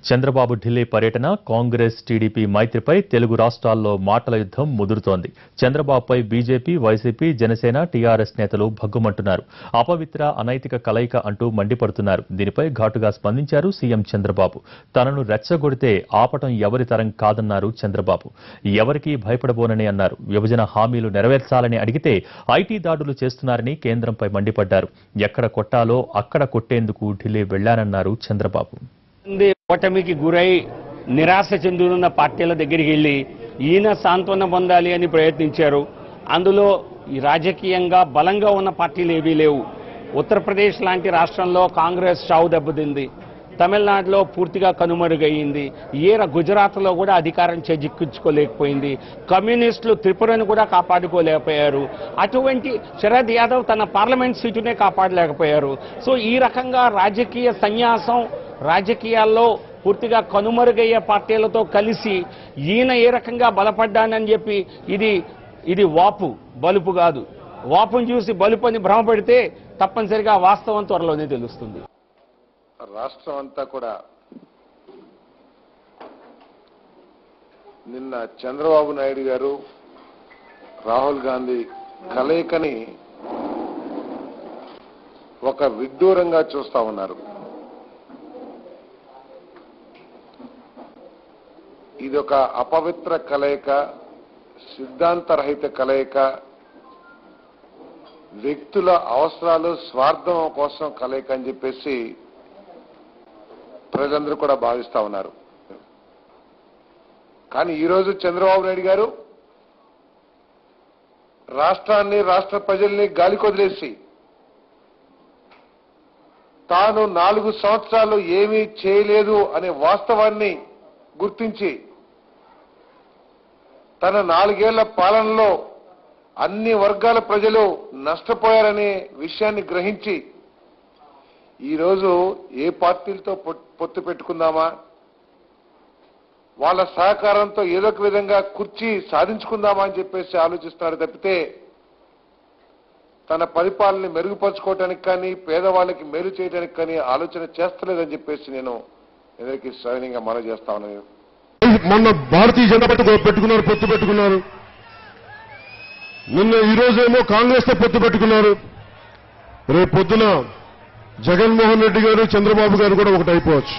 చంద్రబాబు ఢిల్లీ పర్యటన కాంగ్రెస్ టీడీపీ మైత్రిపై తెలుగు రాష్ట్రాల్లో మాటల యుద్ధం ముదురుతోంది చంద్రబాబుపై బీజేపీ వైసీపీ జనసేన టీఆర్ఎస్ నేతలు భగ్గుమంటున్నారు అపవిత్ర అనైతిక కలయిక అంటూ మండిపడుతున్నారు దీనిపై ఘాటుగా స్పందించారు సీఎం చంద్రబాబు తనను రెచ్చగొడితే ఆపటం ఎవరి తరం కాదన్నారు చంద్రబాబు ఎవరికీ భయపడబోనని అన్నారు విభజన హామీలు నెరవేర్చాలని అడిగితే ఐటీ దాడులు చేస్తున్నారని కేంద్రంపై మండిపడ్డారు ఎక్కడ కొట్టాలో అక్కడ కొట్టేందుకు ఢిల్లీ వెళ్లానన్నారు చంద్రబాబు మంది ఓటమికి గురై నిరాశ చెందుతున్న పార్టీల దగ్గరికి వెళ్ళి ఈయన సాంత్వన పొందాలి అని ప్రయత్నించారు అందులో ఈ రాజకీయంగా బలంగా ఉన్న పార్టీలు ఏవీ లేవు ఉత్తరప్రదేశ్ లాంటి రాష్ట్రంలో కాంగ్రెస్ చావు దెబ్బతింది తమిళనాడులో పూర్తిగా కనుమరుగయ్యింది ఈర గుజరాత్లో కూడా అధికారం చేజిక్కించుకోలేకపోయింది కమ్యూనిస్టులు త్రిపురను కూడా కాపాడుకోలేకపోయారు అటువంటి శరద్ యాదవ్ తన పార్లమెంట్ సీటునే కాపాడలేకపోయారు సో ఈ రకంగా రాజకీయ సన్యాసం రాజకీయాల్లో పూర్తిగా కనుమరుగయ్యే పార్టీలతో కలిసి ఈయన ఏ రకంగా బలపడ్డానని చెప్పి ఇది ఇది వాపు బలుపు కాదు వాపును చూసి బలుపు అని భ్రమపడితే తప్పనిసరిగా వాస్తవం త్వరలోనే తెలుస్తుంది రాష్ట్రం అంతా కూడా నిన్న చంద్రబాబు నాయుడు గారు రాహుల్ గాంధీ కలయికని ఒక విడ్డూరంగా చూస్తా ఉన్నారు ఇది ఒక అపవిత్ర కలయిక సిద్ధాంతరహిత కలయిక వ్యక్తుల అవసరాలు స్వార్థం కోసం కలయిక అని చెప్పేసి ప్రజలందరూ కూడా భావిస్తా ఉన్నారు కానీ ఈరోజు చంద్రబాబు నాయుడు గారు రాష్ట్రాన్ని రాష్ట్ర ప్రజల్ని గాలికొదిలేసి తాను నాలుగు సంవత్సరాలు ఏమీ చేయలేదు అనే వాస్తవాన్ని గుర్తించి తన నాలుగేళ్ల పాలనలో అన్ని వర్గాల ప్రజలు నష్టపోయారనే విషయాన్ని గ్రహించి ఈరోజు ఏ పార్టీలతో పొ- పొత్తు పెట్టుకుందామా వాళ్ళ సహకారంతో ఏదో ఒక విధంగా కుర్చీ సాధించుకుందామా అని చెప్పేసి ఆలోచిస్తున్నారు తప్పితే తన పరిపాలనని మెరుగుపరచుకోవటానికి కానీ పేదవాళ్ళకి మేలు చేయడానికి కానీ ఆలోచన చేస్తలేదని చెప్పేసి నేను అందరికీ సవినీయంగా మనవి చేస్తా ఉన్నాను మొన్న భారతీయ జనతా పార్టీ పెట్టుకున్నారు పొత్తు పెట్టుకున్నారు నిన్న ఈ రోజేమో కాంగ్రెస్ తో పొత్తు పెట్టుకున్నారు రేపు పొద్దున జగన్మోహన్ రెడ్డి గారు చంద్రబాబు గారు కూడా ఒకటి అయిపోవచ్చు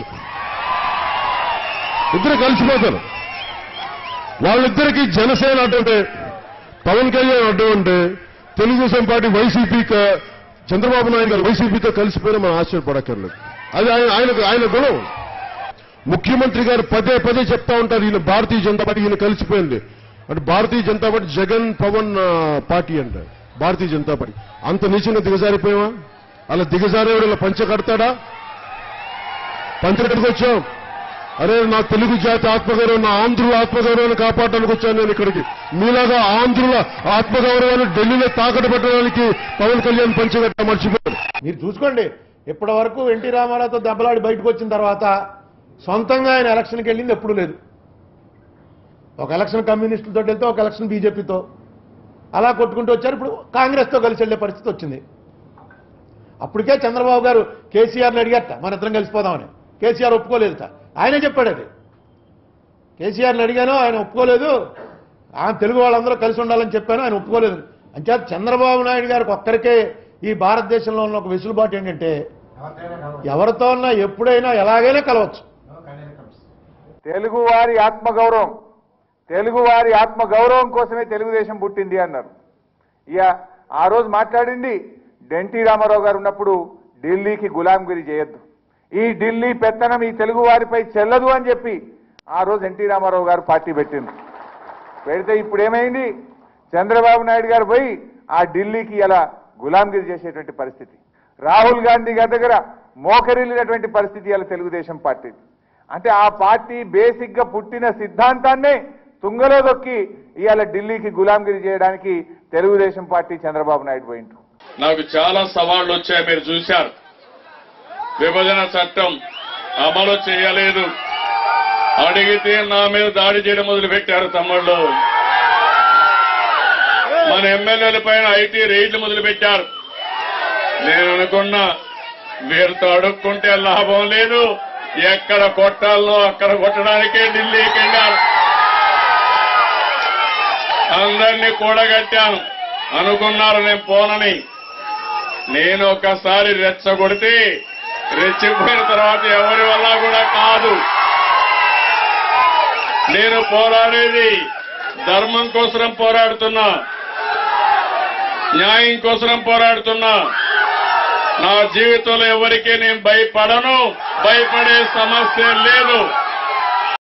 ఇద్దరు కలిసిపోతారు వాళ్ళిద్దరికి జనసేన అడ్డంటే పవన్ కళ్యాణ్ అడ్డం అంటే తెలుగుదేశం పార్టీ వైసీపీ చంద్రబాబు నాయుడు గారు వైసీపీతో కలిసిపోయినా మనం ఆశ్చర్యపడక్కర్లేదు అది ఆయన ఆయనకు ఆయన గుణం ముఖ్యమంత్రి గారు పదే పదే చెప్తా ఉంటారు ఈయన భారతీయ జనతా పార్టీ ఈయన కలిసిపోయింది అంటే భారతీయ జనతా పార్టీ జగన్ పవన్ ఆ, పార్టీ అంట భారతీయ జనతా పార్టీ అంత నీచంగా దిగజారిపోయావా అలా దిగజారేవాడు ఇలా పంచ కడతాడా పంచ కట్టుకొచ్చాం అరే నా తెలుగు జాతి ఆత్మగౌరవం నా ఆంధ్రుల ఆత్మగౌరవాన్ని కాపాడడానికి వచ్చాను నేను ఇక్కడికి మీలాగా ఆంధ్రుల ఆత్మగౌరవాన్ని ఢిల్లీలో తాకట్టు పెట్టడానికి పవన్ కళ్యాణ్ పంచగట్ట మర్చిపోయారు మీరు చూసుకోండి ఇప్పటి వరకు ఎన్టీ రామారావుతో దెబ్బలాడి బయటకు వచ్చిన తర్వాత సొంతంగా ఆయన ఎలక్షన్కి వెళ్ళింది ఎప్పుడూ లేదు ఒక ఎలక్షన్ కమ్యూనిస్టులతో వెళ్తే ఒక ఎలక్షన్ బీజేపీతో అలా కొట్టుకుంటూ వచ్చారు ఇప్పుడు కాంగ్రెస్తో కలిసి వెళ్ళే పరిస్థితి వచ్చింది అప్పటికే చంద్రబాబు గారు కేసీఆర్ని అడిగారట మన ఇద్దరం కలిసిపోదామని కేసీఆర్ ఒప్పుకోలేదుట ఆయనే చెప్పాడు అది కేసీఆర్ని అడిగాను ఆయన ఒప్పుకోలేదు ఆయన తెలుగు వాళ్ళందరూ కలిసి ఉండాలని చెప్పాను ఆయన ఒప్పుకోలేదు అంచేత చంద్రబాబు నాయుడు గారికి ఒక్కరికే ఈ భారతదేశంలో ఉన్న ఒక వెసులుబాటు ఏంటంటే ఎవరితో ఉన్నా ఎప్పుడైనా ఎలాగైనా కలవచ్చు తెలుగువారి ఆత్మగౌరవం తెలుగువారి ఆత్మగౌరవం కోసమే తెలుగుదేశం పుట్టింది అన్నారు ఇక ఆ రోజు మాట్లాడింది ఎన్టీ రామారావు గారు ఉన్నప్పుడు ఢిల్లీకి గులాంగిరి చేయొద్దు ఈ ఢిల్లీ పెత్తనం ఈ తెలుగు వారిపై చెల్లదు అని చెప్పి ఆ రోజు ఎన్టీ రామారావు గారు పార్టీ పెట్టింది పెడితే ఇప్పుడు ఏమైంది చంద్రబాబు నాయుడు గారు పోయి ఆ ఢిల్లీకి ఇలా గులాంగిరి చేసేటువంటి పరిస్థితి రాహుల్ గాంధీ గారి దగ్గర మోకరిల్లినటువంటి పరిస్థితి ఇలా తెలుగుదేశం పార్టీ అంటే ఆ పార్టీ బేసిక్ గా పుట్టిన సిద్ధాంతాన్నే తుంగలో దొక్కి ఇవాళ ఢిల్లీకి గులాంగిరి చేయడానికి తెలుగుదేశం పార్టీ చంద్రబాబు నాయుడు పోయింటు నాకు చాలా సవాళ్లు వచ్చాయి మీరు చూశారు విభజన చట్టం అమలు చేయలేదు అడిగితే నా మీద దాడి చేయడం మొదలు పెట్టారు తమ్ముళ్ళు మన ఎమ్మెల్యేల పైన ఐటీ రైడ్లు మొదలు పెట్టారు నేను అనుకున్నా వీరితో అడుక్కుంటే లాభం లేదు ఎక్కడ కొట్టాలనో అక్కడ కొట్టడానికే ఢిల్లీకి వెళ్ళాను అందరినీ కూడగట్టాను అనుకున్నారు నేను పోనని నేను ఒకసారి రెచ్చగొడితే రెచ్చిపోయిన తర్వాత ఎవరి వల్ల కూడా కాదు నేను పోరాడేది ధర్మం కోసం పోరాడుతున్నా న్యాయం కోసం పోరాడుతున్నా నా జీవితంలో ఎవరికీ నేను భయపడను భయపడే సమస్య లేదు